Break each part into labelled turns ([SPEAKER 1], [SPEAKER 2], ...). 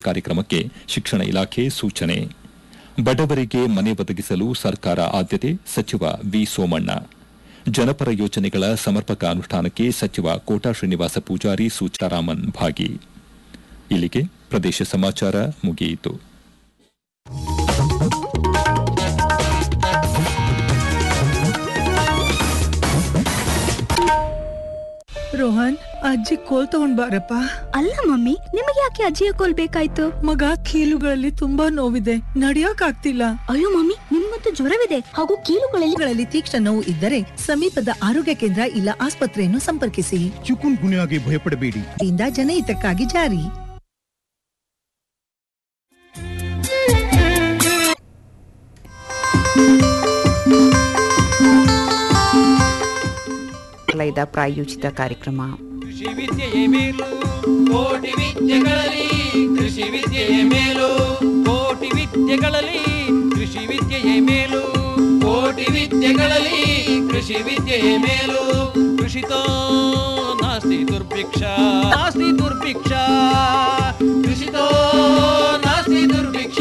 [SPEAKER 1] ಕಾರ್ಯಕ್ರಮಕ್ಕೆ ಶಿಕ್ಷಣ ಇಲಾಖೆ ಸೂಚನೆ ಬಡವರಿಗೆ ಮನೆ ಒದಗಿಸಲು ಸರ್ಕಾರ ಆದ್ಯತೆ ಸಚಿವ ವಿ ಸೋಮಣ್ಣ ಜನಪರ ಯೋಜನೆಗಳ ಸಮರ್ಪಕ ಅನುಷ್ಠಾನಕ್ಕೆ ಸಚಿವ ಕೋಟಾ ಶ್ರೀನಿವಾಸ ಪೂಜಾರಿ ಸೂಚಾರಾಮನ್ ಭಾಗಿ ಇಲ್ಲಿಗೆ ಪ್ರದೇಶ ಸಮಾಚಾರ ಮುಗಿಯಿತು
[SPEAKER 2] ರೋಹನ್ ಅಜ್ಜಿ ಕೋಲ್ ತಗೊಂಡ್ ಬಾರಪ್ಪ
[SPEAKER 3] ಅಲ್ಲ ಮಮ್ಮಿ ನಿಮಗೆ ಯಾಕೆ ಅಜ್ಜಿಯ ಕೋಲ್ ಬೇಕಾಯ್ತು
[SPEAKER 2] ಮಗ ಕೀಲುಗಳಲ್ಲಿ ತುಂಬಾ ನೋವಿದೆ ನಡಿಯಕ್ ಆಗ್ತಿಲ್ಲ
[SPEAKER 3] ಅಯ್ಯೋ ಮಮ್ಮಿ ನಿಮ್ಗಂತೂ ಜ್ವರವಿದೆ ಹಾಗೂ ಕೀಲುಗಳಲ್ಲಿ
[SPEAKER 2] ಗಳಲ್ಲಿ ತೀಕ್ಷ್ಣ ನೋವು ಇದ್ದರೆ ಸಮೀಪದ ಆರೋಗ್ಯ ಕೇಂದ್ರ ಇಲ್ಲ ಆಸ್ಪತ್ರೆಯನ್ನು ಸಂಪರ್ಕಿಸಿ
[SPEAKER 4] ಚಿಕುನ್ ಗುನ್ಯಾಗೆ ಭಯಪಡಬೇಡಿ
[SPEAKER 2] ಇಂದ ಜನಹಿತಕ್ಕಾಗಿ ಜಾರಿ
[SPEAKER 5] ಲಯದ ಪ್ರಾಯೋಜಿತ ಕಾರ್ಯಕ್ರಮ
[SPEAKER 6] ಕೃಷಿ ವಿದ್ಯೆಯೇ ಮೇಲು ಕೋಟಿ ವಿದ್ಯೆಗಳಲ್ಲಿ ಕೃಷಿ ವಿದ್ಯೆಯೇ ಮೇಲು ಕೋಟಿ ವಿದ್ಯೆಗಳಲ್ಲಿ ಕೃಷಿ ವಿದ್ಯೆಯೇ ಮೇಲು ಕೋಟಿ ವಿದ್ಯೆಗಳಲ್ಲಿ ಕೃಷಿ ವಿದ್ಯೆಯೇ ಮೇಲು ಕೃಷಿತೋ ನಾಸ್ತಿ ದುರ್ಭಿಕ್ಷ ನಾಸ್ತಿ ದುರ್ಭಿಕ್ಷ ಕೃಷಿತೋ ನಾಸ್ತಿ ದುರ್ಭಿಕ್ಷ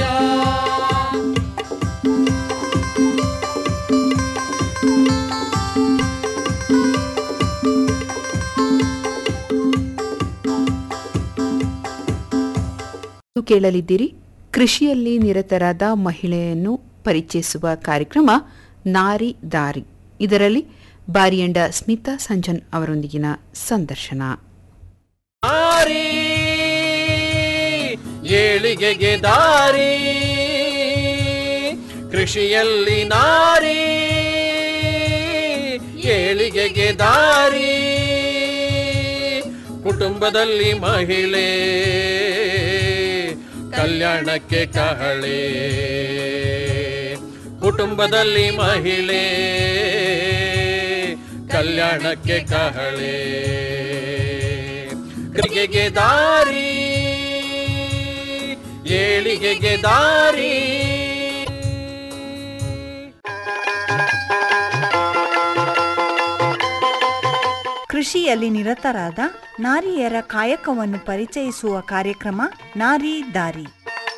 [SPEAKER 5] ಇದು ಕೇಳಲಿದ್ದೀರಿ ಕೃಷಿಯಲ್ಲಿ ನಿರತರಾದ ಮಹಿಳೆಯನ್ನು ಪರಿಚಯಿಸುವ ಕಾರ್ಯಕ್ರಮ ನಾರಿ ದಾರಿ ಇದರಲ್ಲಿ ಬಾರಿಯಂಡ ಸ್ಮಿತಾ ಸಂಜನ್ ಅವರೊಂದಿಗಿನ ಸಂದರ್ಶನ
[SPEAKER 6] ದಾರಿ ಏಳಿಗೆಗೆ ದಾರಿ ಕೃಷಿಯಲ್ಲಿ ನಾರಿ ಏಳಿಗೆಗೆ ದಾರಿ ಕುಟುಂಬದಲ್ಲಿ ಮಹಿಳೆ ಕಲ್ಯಾಣಕ್ಕೆ ಕಹಳೆ ಕುಟುಂಬದಲ್ಲಿ ಮಹಿಳೆ ಕಲ್ಯಾಣಕ್ಕೆ ಕಹಳೆ ಕ್ರಿಗೆಗೆ ದಾರಿ ಏಳಿಗೆಗೆ ದಾರಿ
[SPEAKER 7] ಕೃಷಿಯಲ್ಲಿ ನಿರತರಾದ ನಾರಿಯರ ಕಾಯಕವನ್ನು ಪರಿಚಯಿಸುವ ಕಾರ್ಯಕ್ರಮ ನಾರಿ ದಾರಿ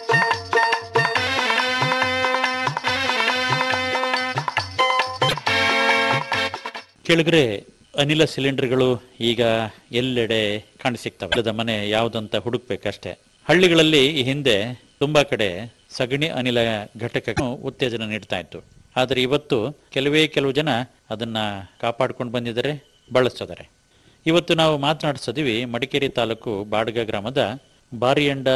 [SPEAKER 8] ಕೆಳಗರೆ ಅನಿಲ ಸಿಲಿಂಡರ್ಗಳು ಈಗ ಎಲ್ಲೆಡೆ ಕಾಣಸಿಗ್ತವೆ ಇಲ್ಲದ ಮನೆ ಯಾವುದಂತ ಹುಡುಕ್ಬೇಕಷ್ಟೇ ಹಳ್ಳಿಗಳಲ್ಲಿ ಈ ಹಿಂದೆ ತುಂಬಾ ಕಡೆ ಸಗಣಿ ಅನಿಲ ಘಟಕ ಉತ್ತೇಜನ ನೀಡ್ತಾ ಇತ್ತು ಆದರೆ ಇವತ್ತು ಕೆಲವೇ ಕೆಲವು ಜನ ಅದನ್ನ ಕಾಪಾಡ್ಕೊಂಡು ಬಂದಿದ್ದಾರೆ ಬಳಸ್ತಿದ್ದಾರೆ ಇವತ್ತು ನಾವು ಮಾತನಾಡಿಸಿದ್ವಿ ಮಡಿಕೇರಿ ತಾಲೂಕು ಬಾಡ್ಗ ಗ್ರಾಮದ ಬಾರಿಯಂಡ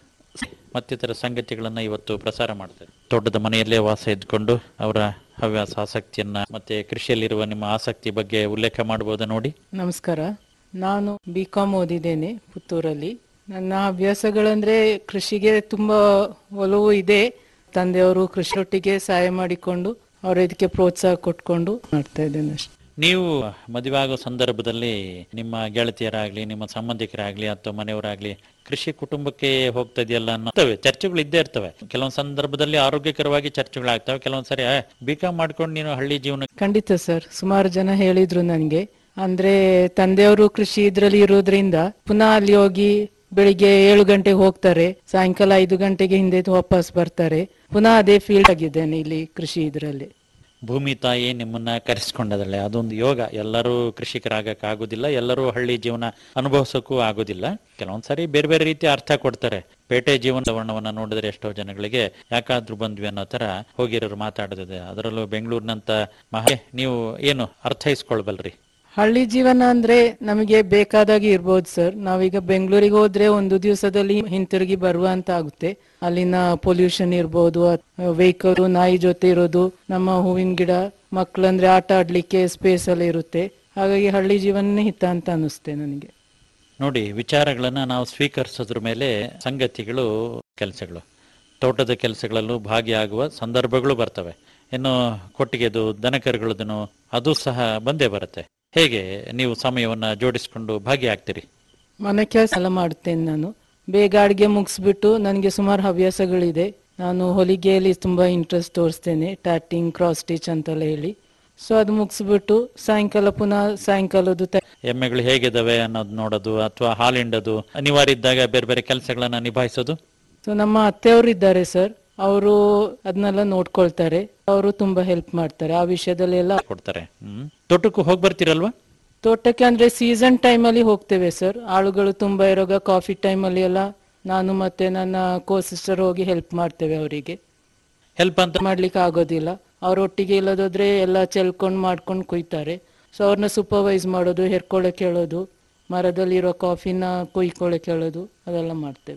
[SPEAKER 8] ಮತ್ತಿತರ ಸಂಗತಿಗಳನ್ನ ಇವತ್ತು ಪ್ರಸಾರ ಮಾಡ್ತಾರೆ ತೋಟದ ಮನೆಯಲ್ಲೇ ವಾಸ ಇದ್ಕೊಂಡು ಅವರ ಹವ್ಯಾಸ ಆಸಕ್ತಿಯನ್ನ ಮತ್ತೆ ಕೃಷಿಯಲ್ಲಿರುವ ನಿಮ್ಮ ಆಸಕ್ತಿ ಬಗ್ಗೆ ಉಲ್ಲೇಖ ಮಾಡಬಹುದಾ ನೋಡಿ
[SPEAKER 9] ನಮಸ್ಕಾರ ನಾನು ಬಿ ಕಾಮ್ ಓದಿದ್ದೇನೆ ಪುತ್ತೂರಲ್ಲಿ ನನ್ನ ಹವ್ಯಾಸಗಳಂದ್ರೆ ಕೃಷಿಗೆ ತುಂಬಾ ಒಲವು ಇದೆ ತಂದೆಯವರು ಕೃಷಿಯೊಟ್ಟಿಗೆ ಸಹಾಯ ಮಾಡಿಕೊಂಡು ಅವರು ಇದಕ್ಕೆ ಪ್ರೋತ್ಸಾಹ ಕೊಟ್ಕೊಂಡು ಮಾಡ್ತಾ ಇದ್ದೇನೆ ಅಷ್ಟೇ
[SPEAKER 8] ನೀವು ಮದುವೆ ಆಗೋ ಸಂದರ್ಭದಲ್ಲಿ ನಿಮ್ಮ ಗೆಳತಿಯರಾಗ್ಲಿ ನಿಮ್ಮ ಸಂಬಂಧಿಕರಾಗ್ಲಿ ಅಥವಾ ಮನೆಯವರಾಗ್ಲಿ ಕೃಷಿ ಕುಟುಂಬಕ್ಕೆ ಹೋಗ್ತಾ ಇದೆಯಲ್ಲ ಅನ್ನೋತವೆ ಚರ್ಚೆಗಳು ಇದ್ದೇ ಇರ್ತವೆ ಕೆಲವೊಂದು ಸಂದರ್ಭದಲ್ಲಿ ಆರೋಗ್ಯಕರವಾಗಿ ಚರ್ಚೆಗಳಾಗ್ತವೆ ಕೆಲವೊಂದ್ ಸರಿ ಬಿ ಕಾಮ್ ಮಾಡ್ಕೊಂಡು ನೀನು ಹಳ್ಳಿ ಜೀವನ
[SPEAKER 9] ಖಂಡಿತ ಸರ್ ಸುಮಾರು ಜನ ಹೇಳಿದ್ರು ನನಗೆ ಅಂದ್ರೆ ತಂದೆಯವರು ಕೃಷಿ ಇದ್ರಲ್ಲಿ ಇರೋದ್ರಿಂದ ಪುನಃ ಅಲ್ಲಿ ಹೋಗಿ ಬೆಳಿಗ್ಗೆ ಏಳು ಗಂಟೆಗೆ ಹೋಗ್ತಾರೆ ಸಾಯಂಕಾಲ ಐದು ಗಂಟೆಗೆ ಹಿಂದೆ ವಾಪಸ್ ಬರ್ತಾರೆ ಪುನಃ ಅದೇ ಫೀಲ್ಡ್ ಆಗಿದ್ದೇನೆ ಇಲ್ಲಿ ಕೃಷಿ ಇದ್ರಲ್ಲಿ
[SPEAKER 8] ಭೂಮಿ ತಾಯಿ ನಿಮ್ಮನ್ನ ಕರೆಸ್ಕೊಂಡದಳೆ ಅದೊಂದು ಯೋಗ ಎಲ್ಲರೂ ಕೃಷಿಕರಾಗಕ್ ಆಗುದಿಲ್ಲ ಎಲ್ಲರೂ ಹಳ್ಳಿ ಜೀವನ ಅನುಭವಿಸೋಕ್ಕೂ ಆಗುದಿಲ್ಲ ಕೆಲವೊಂದ್ಸರಿ ಬೇರೆ ಬೇರೆ ರೀತಿ ಅರ್ಥ ಕೊಡ್ತಾರೆ ಪೇಟೆ ಜೀವನ ವರ್ಣವನ್ನ ನೋಡಿದ್ರೆ ಎಷ್ಟೋ ಜನಗಳಿಗೆ ಯಾಕಾದ್ರೂ ಬಂದ್ವಿ ಅನ್ನೋ ತರ ಹೋಗಿರೋರು ಮಾತಾಡೋದಿದೆ ಅದರಲ್ಲೂ ಬೆಂಗಳೂರಿನಂತ ಮಹಾ ನೀವು ಏನು ಅರ್ಥೈಸ್ಕೊಳ್ಬಲ್ರಿ
[SPEAKER 9] ಹಳ್ಳಿ ಜೀವನ ಅಂದ್ರೆ ನಮಗೆ ಬೇಕಾದಾಗೆ ಇರ್ಬೋದು ಸರ್ ನಾವೀಗ ಬೆಂಗಳೂರಿಗೆ ಹೋದ್ರೆ ಒಂದು ದಿವಸದಲ್ಲಿ ಹಿಂತಿರುಗಿ ಬರುವ ಅಂತ ಆಗುತ್ತೆ ಅಲ್ಲಿನ ಪೊಲ್ಯೂಷನ್ ಇರ್ಬೋದು ವೆಹಿಕಲ್ ನಾಯಿ ಜೊತೆ ಇರೋದು ನಮ್ಮ ಹೂವಿನ ಗಿಡ ಮಕ್ಕಳಂದ್ರೆ ಆಟ ಆಡ್ಲಿಕ್ಕೆ ಸ್ಪೇಸ್ ಎಲ್ಲ ಇರುತ್ತೆ ಹಾಗಾಗಿ ಹಳ್ಳಿ ಜೀವನನೇ ಹಿತ ಅಂತ ಅನಿಸುತ್ತೆ ನನಗೆ
[SPEAKER 8] ನೋಡಿ ವಿಚಾರಗಳನ್ನ ನಾವು ಸ್ವೀಕರಿಸೋದ್ರ ಮೇಲೆ ಸಂಗತಿಗಳು ಕೆಲಸಗಳು ತೋಟದ ಕೆಲಸಗಳಲ್ಲೂ ಭಾಗಿಯಾಗುವ ಸಂದರ್ಭಗಳು ಬರ್ತವೆ ಇನ್ನು ಕೊಟ್ಟಿಗೆದು ದನಕರುಗಳದನ್ನು ಅದು ಸಹ ಬಂದೇ ಬರುತ್ತೆ ಹೇಗೆ ನೀವು ಸಮಯವನ್ನ ಜೋಡಿಸಿಕೊಂಡು ಭಾಗಿಯಾಗ್ತೀರಿ
[SPEAKER 9] ಮನೆ ಕೆಲಸ ಎಲ್ಲ ಮಾಡುತ್ತೇನೆ ನಾನು ಬೇಗ ಅಡಿಗೆ ಮುಗಿಸ್ಬಿಟ್ಟು ನನಗೆ ಸುಮಾರು ಹವ್ಯಾಸಗಳಿದೆ ನಾನು ಹೊಲಿಗೆಯಲ್ಲಿ ತುಂಬಾ ಇಂಟ್ರೆಸ್ಟ್ ತೋರಿಸ್ತೇನೆ ಟ್ಯಾಟಿಂಗ್ ಕ್ರಾಸ್ ಸ್ಟಿಚ್ ಅಂತೆಲ್ಲ ಹೇಳಿ ಸೊ ಅದು ಮುಗಿಸ್ಬಿಟ್ಟು ಸಾಯಂಕಾಲ ಪುನಃ ಸಾಯಂಕಾಲದ್ದು ತ-
[SPEAKER 8] ಎಮ್ಮೆಗಳು ಹೇಗಿದಾವೆ ಅನ್ನೋದು ನೋಡೋದು ಅಥವಾ ಹಾಲಿಂಡೋದು ಅನಿವಾರ್ಯ ಇದ್ದಾಗ ಬೇರೆ ಬೇರೆ ಕೆಲಸಗಳನ್ನ ನಿಭಾಯಿಸೋದು
[SPEAKER 9] ಸೊ ನಮ್ಮ ಅತ್ತೆಯವರು ಇದ್ದಾರೆ ಸರ್ ಅವರು ಅದನ್ನೆಲ್ಲ ನೋಡ್ಕೊಳ್ತಾರೆ ಅವರು ತುಂಬಾ ಹೆಲ್ಪ್ ಮಾಡ್ತಾರೆ ಆ ವಿಷಯದಲ್ಲಿ ಎಲ್ಲ
[SPEAKER 8] ಕೊಡ್ತಾರೆ ಹ್ಮ್ ತೋಟಕ್ಕೂ ಹೋಗಿ ಬರ್ತೀರಲ್ವಾ
[SPEAKER 9] ತೋಟಕ್ಕೆ ಅಂದ್ರೆ ಸೀಸನ್ ಟೈಮ್ ಅಲ್ಲಿ ಹೋಗ್ತೇವೆ ಸರ್ ಆಳುಗಳು ತುಂಬಾ ಇರುವಾಗ ಕಾಫಿ ಟೈಮ್ ಅಲ್ಲಿ ಎಲ್ಲ ನಾನು ಮತ್ತೆ ನನ್ನ ಕೋ ಸಿಸ್ಟರ್ ಹೋಗಿ ಹೆಲ್ಪ್ ಮಾಡ್ತೇವೆ ಅವರಿಗೆ
[SPEAKER 8] ಹೆಲ್ಪ್ ಅಂತ
[SPEAKER 9] ಮಾಡ್ಲಿಕ್ಕೆ ಆಗೋದಿಲ್ಲ ಅವ್ರೊಟ್ಟಿಗೆ ಇಲ್ಲದೋದ್ರೆ ಎಲ್ಲ ಚೆಲ್ಕೊಂಡ್ ಮಾಡ್ಕೊಂಡು ಕುಯ್ತಾರೆ ಸೊ ಅವ್ರನ್ನ ಸೂಪರ್ವೈಸ್ ಮಾಡೋದು ಹೆರ್ಕೊಳಕ್ ಹೇಳೋದು ಮರದಲ್ಲಿರೋ ಕಾಫಿನ ಕುಯ್ಕೊಳಕ್ ಹೇಳೋದು ಅದೆಲ್ಲ ಮಾಡ್ತೇವೆ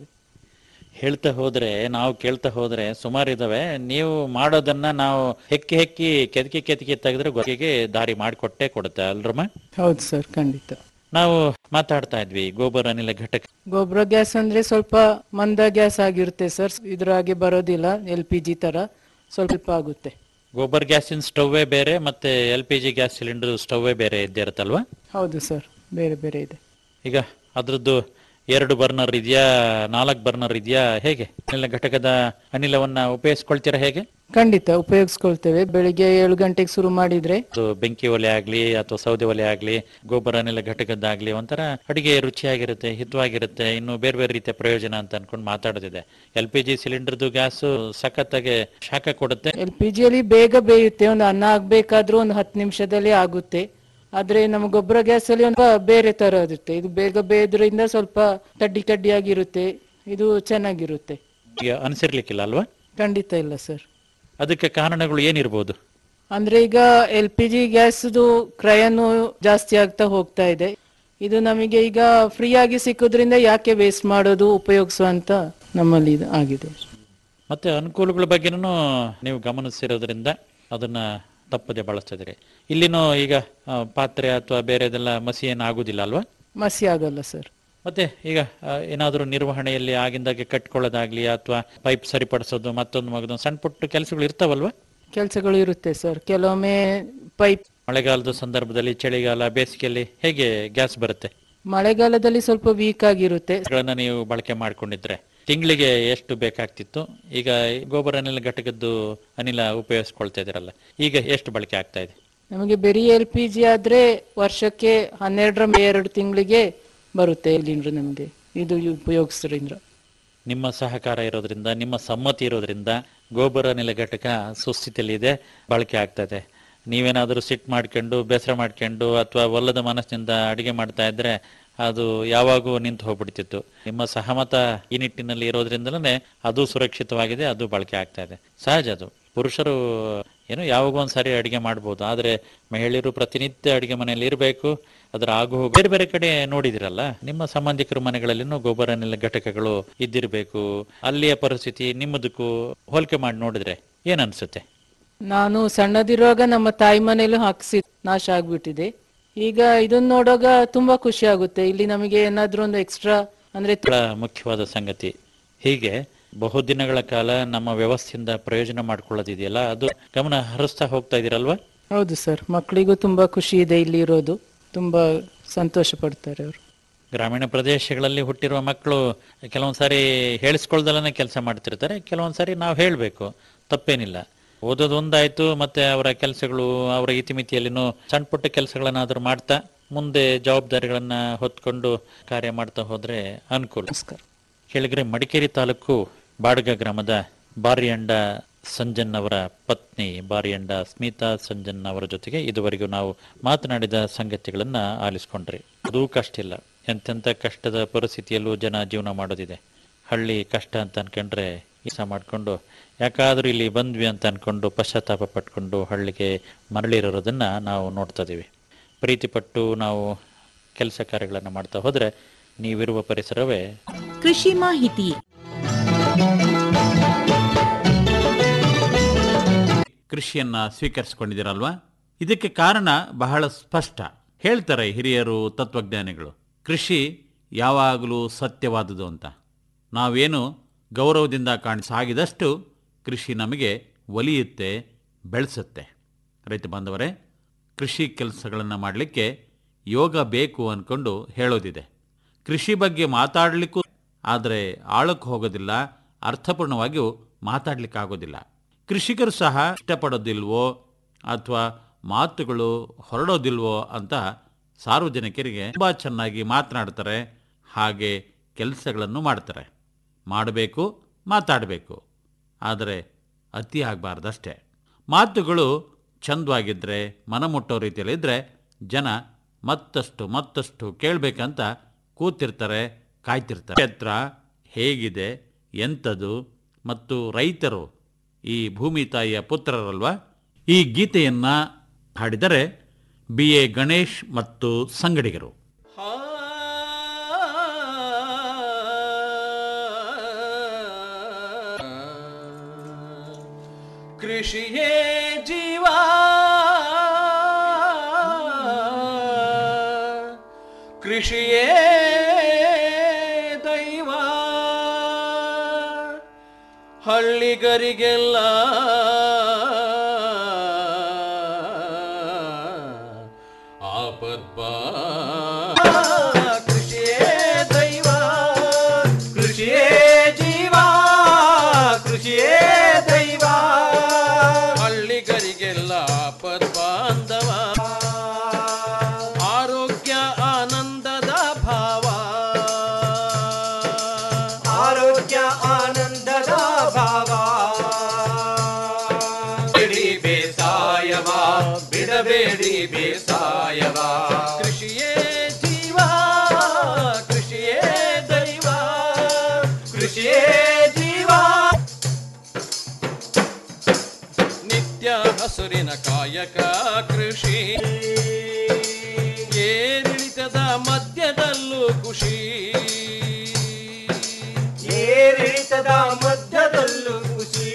[SPEAKER 8] ಹೇಳ್ತಾ ಹೋದ್ರೆ ನಾವು ಕೇಳ್ತಾ ಹೋದ್ರೆ ಸುಮಾರು ಇದಾವೆ ನೀವು ಮಾಡೋದನ್ನ ನಾವು ಹೆಕ್ಕಿ ಹೆಕ್ಕಿ ಕೆದಕಿ ಕೆದಕಿ ತೆಗೆದ್ರೆ ಗೊತ್ತಿಗೆ ದಾರಿ ಮಾಡಿಕೊಟ್ಟೆ ಕೊಡುತ್ತೆ ಅಲ್ರಮ್ಮ
[SPEAKER 9] ಹೌದು ಸರ್ ಖಂಡಿತ
[SPEAKER 8] ನಾವು ಮಾತಾಡ್ತಾ ಇದ್ವಿ ಗೋಬರ್ ಅನಿಲ ಘಟಕ
[SPEAKER 9] ಗೊಬ್ಬರ ಗ್ಯಾಸ್ ಅಂದ್ರೆ ಸ್ವಲ್ಪ ಮಂದ ಗ್ಯಾಸ್ ಆಗಿರುತ್ತೆ ಸರ್ ಇದ್ರಾಗೆ ಬರೋದಿಲ್ಲ ಎಲ್ ಪಿ ಜಿ ತರ ಸ್ವಲ್ಪ ಆಗುತ್ತೆ
[SPEAKER 8] ಗೋಬರ್ ಗ್ಯಾಸಿನ ಸ್ಟವ್ವೇ ಬೇರೆ ಮತ್ತೆ L P G gas cylinder ಸ್ಟವ್ವೇ ಬೇರೆ ಇದ್ದೇ ಇರುತ್ತಲ್ವಾ
[SPEAKER 9] ಹೌದು ಸರ್ ಬೇರೆ ಬೇರೆ ಇದೆ
[SPEAKER 8] ಈಗ ಅದ್ರದ್ದು ಎರಡು ಬರ್ನರ್ ಇದೆಯಾ ನಾಲ್ಕು ಬರ್ನರ್ ಇದೆಯಾ ಹೇಗೆ ಅನಿಲ ಘಟಕದ ಅನಿಲವನ್ನ ಉಪಯೋಗಿಸ್ಕೊಳ್ತೀರಾ ಹೇಗೆ
[SPEAKER 9] ಖಂಡಿತ ಉಪಯೋಗಿಸ್ಕೊಳ್ತೇವೆ ಬೆಳಿಗ್ಗೆ ಏಳು ಗಂಟೆಗೆ ಶುರು ಮಾಡಿದ್ರೆ
[SPEAKER 8] ಅದು ಬೆಂಕಿ ಒಲೆ ಆಗ್ಲಿ ಅಥವಾ ಸೌದೆ ಒಲೆ ಆಗ್ಲಿ ಗೊಬ್ಬರ ಅನಿಲ ಘಟಕದ್ದಾಗ್ಲಿ ಒಂಥರ ಅಡಿಗೆ ರುಚಿಯಾಗಿರುತ್ತೆ ಹಿತವಾಗಿರುತ್ತೆ ಇನ್ನು ಬೇರೆ ಬೇರೆ ರೀತಿಯ ಪ್ರಯೋಜನ ಅಂತ ಅನ್ಕೊಂಡು ಮಾತಾಡೋದಿದೆ ಎಲ್ ಪಿ ಜಿ ಸಿಲಿಂಡರ್ದು ಗ್ಯಾಸ್ ಸಖತ್ತಾಗಿ ಶಾಖ ಕೊಡುತ್ತೆ
[SPEAKER 9] ಎಲ್ ಪಿ ಜಿಯಲ್ಲಿ ಬೇಗ ಬೇಯುತ್ತೆ ಒಂದು ಅನ್ನ ಆಗ್ಬೇಕಾದ್ರೂ ಒಂದು ಹತ್ತು ನಿಮಿಷದಲ್ಲಿ ಆಗುತ್ತೆ ಆದ್ರೆ ನಮ್ಮ ಗೊಬ್ಬರ ಗ್ಯಾಸ್ ಅಲ್ಲಿ ಒಂದು ಬೇರೆ ತರ ಇರುತ್ತೆ ಇದು ಬೇಗ ಬೇಯೋದ್ರಿಂದ ಸ್ವಲ್ಪ ಕಡ್ಡಿ ಕಡ್ಡಿಯಾಗಿರುತ್ತೆ ಇದು ಚೆನ್ನಾಗಿರುತ್ತೆ
[SPEAKER 8] ಈಗ ಅನಿಸಿರ್ಲಿಕ್ಕಿಲ್ಲ ಅಲ್ವಾ
[SPEAKER 9] ಖಂಡಿತ ಇಲ್ಲ ಸರ್
[SPEAKER 8] ಅದಕ್ಕೆ ಕಾರಣಗಳು ಏನಿರ್ಬೋದು
[SPEAKER 9] ಅಂದ್ರೆ ಈಗ ಎಲ್ ಪಿ ಜಿ ಗ್ಯಾಸ್ದು ಕ್ರಯನು ಜಾಸ್ತಿ ಆಗ್ತಾ ಹೋಗ್ತಾ ಇದೆ ಇದು ನಮಗೆ ಈಗ ಫ್ರೀ ಆಗಿ ಸಿಕ್ಕೋದ್ರಿಂದ ಯಾಕೆ ವೇಸ್ಟ್ ಮಾಡೋದು ಉಪಯೋಗಿಸುವಂತ ನಮ್ಮಲ್ಲಿ ಇದು ಆಗಿದೆ
[SPEAKER 8] ಮತ್ತೆ ಅನುಕೂಲಗಳ ಬಗ್ಗೆನೂ ನೀವು ಗಮನಿಸಿರೋದ್ರಿಂದ ಅದನ್ನ ತಪ್ಪದೆ ಬಳಸ್ತಿದ್ದೀರಿ ಇಲ್ಲಿನೂ ಈಗ ಆ, ಪಾತ್ರೆ ಅಥವಾ ಬೇರೆದೆಲ್ಲ ಮಸಿ ಏನು ಆಗುದಿಲ್ಲ ಅಲ್ವಾ
[SPEAKER 9] ಮಸಿ ಆಗಲ್ಲ ಸರ್
[SPEAKER 8] ಮತ್ತೆ ಈಗ ಆ, ಏನಾದ್ರೂ ನಿರ್ವಹಣೆಯಲ್ಲಿ ಆಗಿಂದಾಗೆ ಕಟ್ಕೊಳ್ಳೋದಾಗ್ಲಿ ಅಥವಾ ಪೈಪ್ ಸರಿಪಡಿಸೋದು ಮತ್ತೊಂದು ಮಗದೊಂದು ಸಣ್ಣ ಪುಟ್ಟ ಕೆಲಸಗಳು ಇರ್ತಾವಲ್ವಾ
[SPEAKER 9] ಕೆಲಸಗಳು ಇರುತ್ತೆ ಸರ್ ಕೆಲವೊಮ್ಮೆ ಪೈಪ್
[SPEAKER 8] ಮಳೆಗಾಲದ ಸಂದರ್ಭದಲ್ಲಿ ಚಳಿಗಾಲ ಬೇಸಿಗೆಯಲ್ಲಿ ಹೇಗೆ ಗ್ಯಾಸ್ ಬರುತ್ತೆ
[SPEAKER 9] ಮಳೆಗಾಲದಲ್ಲಿ ಸ್ವಲ್ಪ ವೀಕ್ ಆಗಿರುತ್ತೆ
[SPEAKER 8] ಗಳನ್ನ ನೀವು ಬಳಕೆ ಮಾಡ್ಕೊಂಡಿದ್ರೆ ತಿಂಗಳಿಗೆ ಎಷ್ಟು ಬೇಕಾಗ್ತಿತ್ತು ಈಗ ಗೋಬರ್ ಅನಿಲ ಘಟಕದ್ದು ಅನಿಲ ಉಪಯೋಗಿಸ್ಕೊಳ್ತಾ ಇದ್ದೀರಲ್ಲ ಈಗ ಎಷ್ಟು ಬಳಕೆ ಆಗ್ತಾ ಇದೆ
[SPEAKER 9] ನಮಗೆ ಬರೀ ಎಲ್ ಪಿ ಜಿ ಆದ್ರೆ ವರ್ಷಕ್ಕೆ ಹನ್ನೆರಡರ ಎರಡು ತಿಂಗಳಿಗೆ ಬರುತ್ತೆ ಇಲ್ಲಿಂದ್ರ ನಮಗೆ ಇದು ಉಪಯೋಗಿಸೋದ್ರಿಂದ
[SPEAKER 8] ನಿಮ್ಮ ಸಹಕಾರ ಇರೋದ್ರಿಂದ ನಿಮ್ಮ ಸಮ್ಮತಿ ಇರೋದ್ರಿಂದ ಗೋಬರ್ ಅನಿಲ ಘಟಕ ಸುಸ್ಥಿತಿಯಲ್ಲಿದೆ ಬಳಕೆ ಆಗ್ತದೆ ನೀವೇನಾದರೂ ಸಿಟ್ ಮಾಡ್ಕೊಂಡು ಬೇಸರ ಮಾಡ್ಕೊಂಡು ಅಥವಾ ಒಲ್ಲದ ಮನಸ್ಸಿನಿಂದ ಅಡಿಗೆ ಮಾಡ್ತಾ ಇದ್ರೆ ಅದು ಯಾವಾಗೂ ನಿಂತು ಹೋಗ್ಬಿಡ್ತಿತ್ತು ನಿಮ್ಮ ಸಹಮತ ಈ ನಿಟ್ಟಿನಲ್ಲಿ ಇರೋದ್ರಿಂದಲೇ ಅದು ಸುರಕ್ಷಿತವಾಗಿದೆ ಅದು ಬಳಕೆ ಆಗ್ತಾ ಇದೆ ಸಹಜ ಅದು ಪುರುಷರು ಏನೋ ಯಾವಾಗೋ ಒಂದ್ಸಾರಿ ಅಡಿಗೆ ಮಾಡ್ಬೋದು ಆದ್ರೆ ಮಹಿಳೆಯರು ಪ್ರತಿನಿತ್ಯ ಅಡಿಗೆ ಮನೆಯಲ್ಲಿ ಇರಬೇಕು ಅದರ ಆಗು ಹೋಗು ಬೇರೆ ಬೇರೆ ಕಡೆ ನೋಡಿದಿರಲ್ಲ ನಿಮ್ಮ ಸಂಬಂಧಿಕರ ಮನೆಗಳಲ್ಲಿನೂ ಗೊಬ್ಬರ ಅನಿಲ ಘಟಕಗಳು ಇದ್ದಿರಬೇಕು ಅಲ್ಲಿಯ ಪರಿಸ್ಥಿತಿ ನಿಮ್ಮದಕ್ಕೂ ಹೋಲಿಕೆ ಮಾಡಿ ನೋಡಿದ್ರೆ ಏನ್ ಅನ್ಸುತ್ತೆ
[SPEAKER 9] ನಾನು ಸಣ್ಣದಿರುವಾಗ ನಮ್ಮ ತಾಯಿ ಮನೇಲೂ ಹಾಕ್ಸಿ ನಾಶ ಆಗ್ಬಿಟ್ಟಿದೆ ಈಗ ಇದನ್ನ ನೋಡುವಾಗ ತುಂಬಾ ಖುಷಿ ಆಗುತ್ತೆ ಇಲ್ಲಿ ನಮಗೆ ಏನಾದ್ರೂ ಒಂದು ಎಕ್ಸ್ಟ್ರಾ ಅಂದ್ರೆ
[SPEAKER 8] ಬಹಳ ಮುಖ್ಯವಾದ ಸಂಗತಿ ಹೀಗೆ ಬಹುದಿನಗಳ ಕಾಲ ನಮ್ಮ ವ್ಯವಸ್ಥೆಯಿಂದ ಪ್ರಯೋಜನ ಮಾಡ್ಕೊಳ್ಳೋದಿದೆಯಲ್ಲ ಅದು ಗಮನ ಹರಿಸ್ತಾ ಹೋಗ್ತಾ ಇದೀರಲ್ವಾ
[SPEAKER 9] ಹೌದು ಸರ್ ಮಕ್ಕಳಿಗೂ ತುಂಬಾ ಖುಷಿ ಇದೆ ಇಲ್ಲಿ ಇರೋದು ತುಂಬಾ ಸಂತೋಷ ಪಡ್ತಾರೆ ಅವರು
[SPEAKER 8] ಗ್ರಾಮೀಣ ಪ್ರದೇಶಗಳಲ್ಲಿ ಹುಟ್ಟಿರುವ ಮಕ್ಕಳು ಕೆಲವೊಂದ್ ಸಾರಿ ಹೇಳಿಸ್ಕೊಳ್ದಲೇ ಕೆಲಸ ಮಾಡ್ತಿರ್ತಾರೆ ಕೆಲವೊಂದ್ ಸಾರಿ ನಾವು ಹೇಳಬೇಕು ತಪ್ಪೇನಿಲ್ಲ ಓದೋದು ಒಂದಾಯ್ತು ಮತ್ತೆ ಅವರ ಕೆಲಸಗಳು ಅವರ ಇತಿಮಿತಿಯಲ್ಲಿನೂ ಸಣ್ಣ ಪುಟ್ಟ ಕೆಲಸಗಳನ್ನಾದ್ರೂ ಮಾಡ್ತಾ ಮುಂದೆ ಜವಾಬ್ದಾರಿಗಳನ್ನ ಹೊತ್ಕೊಂಡು ಕಾರ್ಯ ಮಾಡ್ತಾ ಹೋದ್ರೆ ಅನುಕೂಲ ಕೇಳಿದ್ರೆ ಮಡಿಕೇರಿ ತಾಲೂಕು ಬಾಡಗ ಗ್ರಾಮದ ಬಾರಿಯಂಡ ಸಂಜನ್ ಅವರ ಪತ್ನಿ ಬಾರಿಯಂಡ ಸ್ಮಿತಾ ಸಂಜನ್ ಅವರ ಜೊತೆಗೆ ಇದುವರೆಗೂ ನಾವು ಮಾತನಾಡಿದ ಸಂಗತಿಗಳನ್ನ ಆಲಿಸ್ಕೊಂಡ್ರಿ ಅದೂ ಕಷ್ಟ ಇಲ್ಲ ಎಂತೆಂಥ ಕಷ್ಟದ ಪರಿಸ್ಥಿತಿಯಲ್ಲೂ ಜನ ಜೀವನ ಮಾಡೋದಿದೆ ಹಳ್ಳಿ ಕಷ್ಟ ಅಂತ ಅನ್ಕೊಂಡ್ರೆ ಕೆಲಸ ಮಾಡ್ಕೊಂಡು ಯಾಕಾದ್ರೂ ಇಲ್ಲಿ ಬಂದ್ವಿ ಅಂತ ಅನ್ಕೊಂಡು ಪಶ್ಚಾತ್ತಾಪ ಪಟ್ಕೊಂಡು ಹಳ್ಳಿಗೆ ಮರಳಿರೋದನ್ನ ನಾವು ನೋಡ್ತಾ ಇದೀವಿ ಪ್ರೀತಿ ಪಟ್ಟು ನಾವು ಕೆಲಸ ಕಾರ್ಯಗಳನ್ನು ಮಾಡ್ತಾ ಹೋದ್ರೆ ನೀವಿರುವ ಪರಿಸರವೇ
[SPEAKER 10] ಕೃಷಿ ಮಾಹಿತಿ
[SPEAKER 11] ಕೃಷಿಯನ್ನ ಸ್ವೀಕರಿಸಿಕೊಂಡಿದ್ದೀರಲ್ವಾ ಇದಕ್ಕೆ ಕಾರಣ ಬಹಳ ಸ್ಪಷ್ಟ ಹೇಳ್ತಾರೆ ಹಿರಿಯರು ತತ್ವಜ್ಞಾನಿಗಳು ಕೃಷಿ ಯಾವಾಗಲೂ ಸತ್ಯವಾದುದು ಅಂತ ನಾವೇನು ಗೌರವದಿಂದ ಕಾಣಿ ಸಾಗಿದಷ್ಟು ಕೃಷಿ ನಮಗೆ ಒಲಿಯುತ್ತೆ ಬೆಳೆಸುತ್ತೆ ರೈತ ಬಾಂಧವರೇ ಕೃಷಿ ಕೆಲಸಗಳನ್ನು ಮಾಡಲಿಕ್ಕೆ ಯೋಗ ಬೇಕು ಅಂದ್ಕೊಂಡು ಹೇಳೋದಿದೆ ಕೃಷಿ ಬಗ್ಗೆ ಮಾತಾಡಲಿಕ್ಕೂ ಆದರೆ ಆಳಕ್ಕೆ ಹೋಗೋದಿಲ್ಲ ಅರ್ಥಪೂರ್ಣವಾಗಿಯೂ ಮಾತಾಡಲಿಕ್ಕಾಗೋದಿಲ್ಲ ಕೃಷಿಕರು ಸಹ ಇಷ್ಟಪಡೋದಿಲ್ವೋ ಅಥವಾ ಮಾತುಗಳು ಹೊರಡೋದಿಲ್ವೋ ಅಂತ ಸಾರ್ವಜನಿಕರಿಗೆ ತುಂಬ ಚೆನ್ನಾಗಿ ಮಾತನಾಡ್ತಾರೆ ಹಾಗೆ ಕೆಲಸಗಳನ್ನು ಮಾಡ್ತಾರೆ ಮಾಡಬೇಕು ಮಾತಾಡಬೇಕು ಆದರೆ ಅತಿ ಆಗಬಾರ್ದಷ್ಟೇ ಮಾತುಗಳು ಚಂದವಾಗಿದ್ದರೆ ಮನಮುಟ್ಟೋ ರೀತಿಯಲ್ಲಿದ್ದರೆ ಜನ ಮತ್ತಷ್ಟು ಮತ್ತಷ್ಟು ಕೇಳಬೇಕಂತ ಕೂತಿರ್ತಾರೆ ಕಾಯ್ತಿರ್ತಾರೆ ಕ್ಷೇತ್ರ ಹೇಗಿದೆ ಎಂಥದು ಮತ್ತು ರೈತರು ಈ ಭೂಮಿ ತಾಯಿಯ ಪುತ್ರರಲ್ವಾ ಈ ಗೀತೆಯನ್ನು ಹಾಡಿದರೆ ಬಿ ಎ ಗಣೇಶ್ ಮತ್ತು ಸಂಗಡಿಗರು
[SPEAKER 6] ಕೃಷಿಯೇ ಜೀವ ಕೃಷಿಯೇ ದೈವ ಹಳ್ಳಿಗರಿಗೆಲ್ಲ ಆಪದ್ಬ ಕೃಷಿಯೇ ದೈವ ಕೃಷಿಯೇ ಜೀವ ಕೃಷಿಯೇ ದೈವ ಹಳ್ಳಿಗರಿಗೆಲ್ಲ ಆಪದ್ ಬಾಂಧವ ಆರೋಗ್ಯ ಆನಂದದ ಭಾವ ಆರೋಗ್ಯ ಆನಂದದ ಭಾವ ಬಿಡಿ ಬೇಸಾಯವ ಬಿಡಬೇಡಿ ಬೇಸಾಯವ ಕೃಷಿಯೇ ಜೀವ ಕೃಷಿಯೇ ದೈವ ಕೃಷಿಯೇ ಜೀವ ನಿತ್ಯ ಹಸುರಿನ ಕಾಯಕ ಕೃಷಿ ಏರಿಳಿತದ ಮಧ್ಯದಲ್ಲೂ ಖುಷಿ ಏರಿಳಿತದ ಮಧ್ಯದಲ್ಲೂ ಖುಷಿ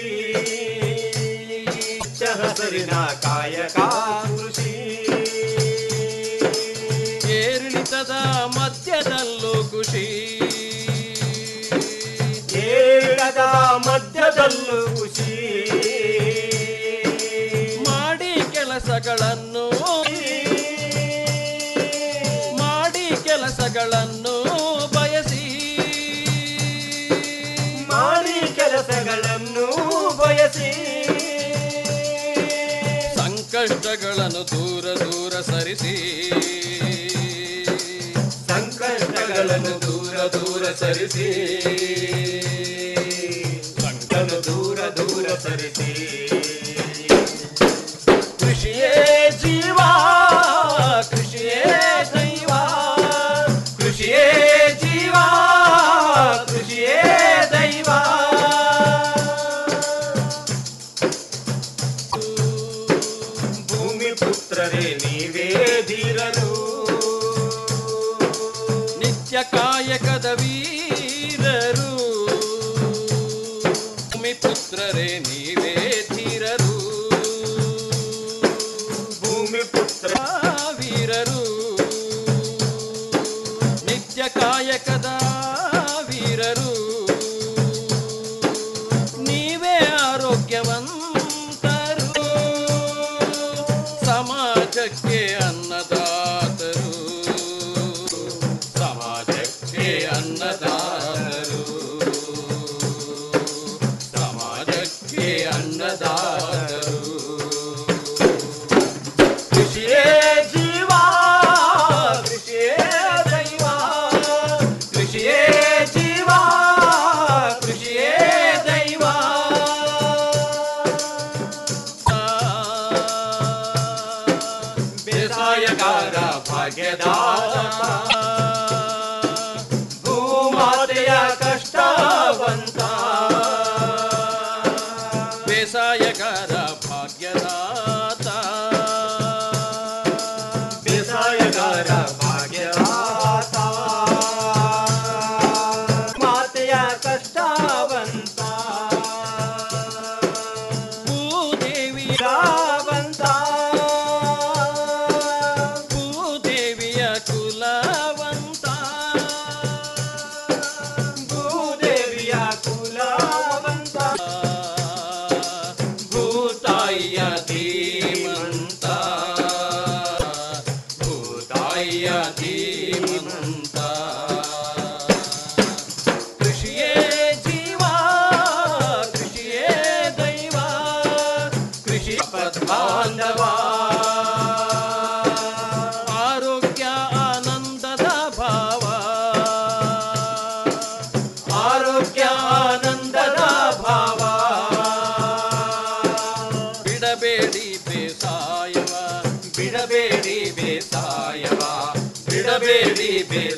[SPEAKER 6] ನಿತ್ಯ ಹಸುರಿನ ಕಾಯಕ ಕೃಷಿ ಏರಿಳಿತದ ಮಧ್ಯದಲ್ಲೂ ಖುಷಿ ಏರಿಳಿತದ ಮಧ್ಯದಲ್ಲೂ ಖುಷಿ ಮಾಡಿ ಕೆಲಸಗಳನ್ನು ಮಾಡಿ ಕೆಲಸಗಳನ್ನು ಬಯಸಿ ಮಾಡಿ ಕೆಲಸಗಳನ್ನು ಬಯಸಿ ಸಂಕಷ್ಟಗಳನ್ನು ದೂರ ದೂರ ಸರಿಸಿ ಸಂಕಷ್ಟಗಳನ್ನು ದೂರ ದೂರ ಸರಿಸಿ ಸಂಕಟ ದೂರ ದೂರ ಸರಿಸಿ ಕೃಷಿಯೇ ಜೀವ ಕೃಷಿಯೇ ದೈವ ಕೃಷಿಯೇ ಜೀವ ಕೃಷಿಯೇ ದೈವ ಭೂಮಿ ಪುತ್ರರೇ ನೀವೇ ಧೀರರು ನಿತ್ಯ ಕಾಯಕದ ವೀರರು ಭೂಮಿ ಪುತ್ರರೇ ನೀವೇ ಧೀರರು ಭೂಮಿ ಪುತ್ರ ವೀರರು ನಿತ್ಯ ಕಾಯಕದ ವೀರರು ನೀವೇ ಆರೋಗ್ಯವಂತರು ಸಮಾಜಕ್ಕೆ ಅನ್ನದಾತರು ಸಮಾಜಕ್ಕೆ ಅನ್ನದಾತರು ಸಮಾಜಕ್ಕೆ ಅನ್ನದಾತರು ಕೃಷಿಯೇ ಜೀವ ಕೃಷಿಯೇ ದೈವ ಕೃಷಿಯೇ ಜೀವ ಕೃಷಿಯೇ ದೈವ ಬೇಸಾಯಗಾರ ಭಾಗ್ಯದಾತ ಭೂಮಾತೆಯ ಕಷ್ಟವಂತ ಬೇಸಾಯಗಾರ ಭಾಗ್ಯದಾತ ಬೇಸಾಯಗಾರ ಭಾಗ್ಯದಾತ ಮಾತೆಯ ಕಷ್ಟವಂತ ಭೂದೇವಿ ರಾವಂತ ಭೂದೇವಿಯ ಕುಲ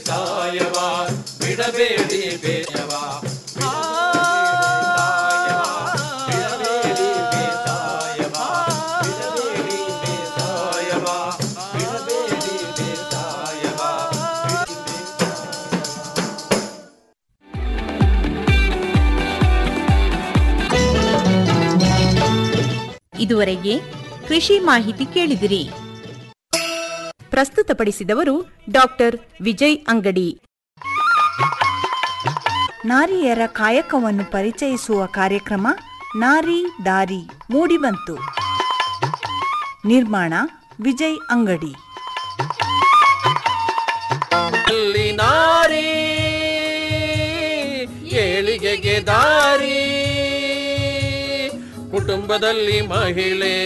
[SPEAKER 6] ಬೇಸಾಯವ ಬಿಡಬೇಡಿ ಬೇಸವ ಬಿಡಬೇಡಿ ಬೇಸಾಯವ ಬಿಡಬೇಡಿ ಬೇಸಾಯವ ಬಿಡಬೇಡಿ ಬೇಸಾಯವ
[SPEAKER 10] ಇದುವರೆಗೆ ಕೃಷಿ ಮಾಹಿತಿ ಕೇಳಿದಿರಿ ಪ್ರಸ್ತುತಪಡಿಸಿದವರು ಡಾಕ್ಟರ್ ವಿಜಯ್ ಅಂಗಡಿ
[SPEAKER 7] ನಾರಿಯರ ಕಾಯಕವನ್ನು ಪರಿಚಯಿಸುವ ಕಾರ್ಯಕ್ರಮ ನಾರಿ ದಾರಿ ಮೂಡಿಬಂತು ನಿರ್ಮಾಣ ವಿಜಯ್ ಅಂಗಡಿ
[SPEAKER 6] ಅಲ್ಲಿ ನಾರಿ ಏಳಿಗೆಗೆ ದಾರಿ ಕುಟುಂಬದಲ್ಲಿ ಮಹಿಳೆ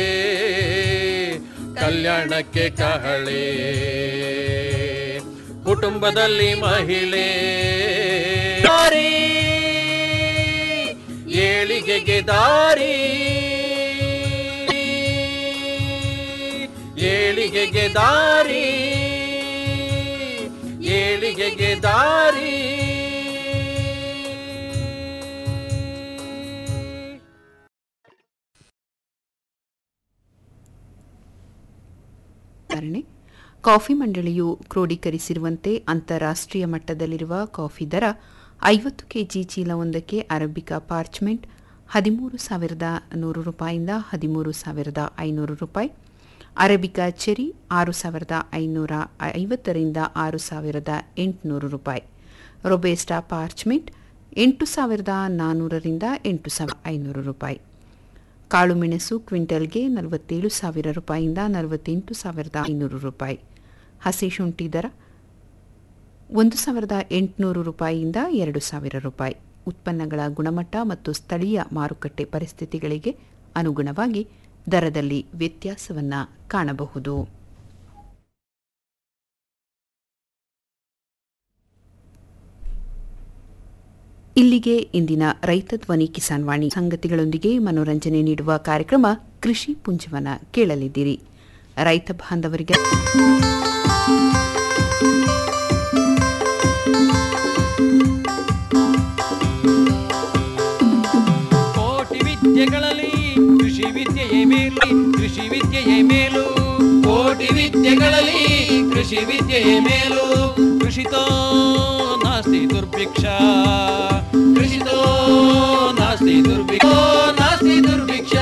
[SPEAKER 6] ಕಲ್ಯಾಣಕ್ಕೆ ಕಹಳೆ ಕುಟುಂಬದಲ್ಲಿ ಮಹಿಳೆ ದಾರಿ ಏಳಿಗೆಗೆ ದಾರಿ ಏಳಿಗೆಗೆ ದಾರಿ ಏಳಿಗೆಗೆ ದಾರಿ
[SPEAKER 5] ಉದಾಹರಣೆ ಕಾಫಿ ಮಂಡಳಿಯು ಕ್ರೋಢೀಕರಿಸಿರುವಂತೆ ಅಂತಾರಾಷ್ಟ್ರೀಯ ಮಟ್ಟದಲ್ಲಿರುವ ಕಾಫಿ ದರ ಐವತ್ತು ಕೆಜಿ ಚೀಲವೊಂದಕ್ಕೆ ಅರಬಿಕಾ ಪಾರ್ಚ್ಮೆಂಟ್ ಹದಿಮೂರು ಸಾವಿರದ ನೂರು ರೂಪಾಯಿಂದ ಹದಿಮೂರು ಸಾವಿರದ ಐನೂರು ರೂಪಾಯಿ ಅರಬಿಕಾ ಚೆರಿ ಆರು ಸಾವಿರದ ಐನೂರ ಐವತ್ತರಿಂದ ಆರು ಸಾವಿರದ ಎಂಟುನೂರು ರೂಪಾಯಿ ರೊಬೇಸ್ಟಾ ಪಾರ್ಚ್ಮೆಂಟ್ ಎಂಟು ಸಾವಿರದ ನಾನ್ನೂರರಿಂದ ಎಂಟು ಸಾವಿರದ ಐನೂರು ರೂಪಾಯಿ ಕಾಳುಮೆಣಸು ಕ್ವಿಂಟಲ್ಗೆ ನಲವತ್ತೇಳು ಸಾವಿರ ರೂಪಾಯಿಯಿಂದ ನಲವತ್ತೆಂಟು ಸಾವಿರದ ಐನೂರು ರೂಪಾಯಿ ಹಸಿ ಶುಂಠಿ ದರ ಒಂದು ಸಾವಿರದ ಎಂಟುನೂರು ರೂಪಾಯಿಯಿಂದ ಎರಡು ಸಾವಿರ ರೂಪಾಯಿ ಉತ್ಪನ್ನಗಳ ಗುಣಮಟ್ಟ ಮತ್ತು ಸ್ಥಳೀಯ ಮಾರುಕಟ್ಟೆ ಪರಿಸ್ಥಿತಿಗಳಿಗೆ ಅನುಗುಣವಾಗಿ ದರದಲ್ಲಿ ವ್ಯತ್ಯಾಸವನ್ನು ಕಾಣಬಹುದು ಇಲ್ಲಿಗೆ ಇಂದಿನ ರೈತ ಧ್ವನಿ ಕಿಸಾನ್ ವಾಣಿ ಸಂಗತಿಗಳೊಂದಿಗೆ ಮನೋರಂಜನೆ ನೀಡುವ ಕಾರ್ಯಕ್ರಮ ಕೃಷಿ ಪುಂಜವನ ಕೇಳಲಿದ್ದೀರಿ ರೈತ ಬಾಂಧವರಿಗೆ
[SPEAKER 6] ಕೋಟಿ ವಿದ್ಯೆಗಳಲ್ಲಿ ಕೃಷಿ ವಿದ್ಯೆಯೇ ಮೇಲು ಕೃಷಿ ವಿದ್ಯೆಯೇ ಮೇಲು ಕೋಟಿ ವಿದ್ಯೆಗಳಲ್ಲಿ ಕೃಷಿ ವಿದ್ಯೆಯೇ ಮೇಲು ಕೃಷಿತೋ ನಾಸ್ತಿ ದುರ್ಭಿಕ್ಷ ಕೃಷಿತೋ ನಾಸ್ತಿ ದುರ್ಭಿಕ್ಷ ನಾಸ್ತಿ ದುರ್ಭಿಕ್ಷ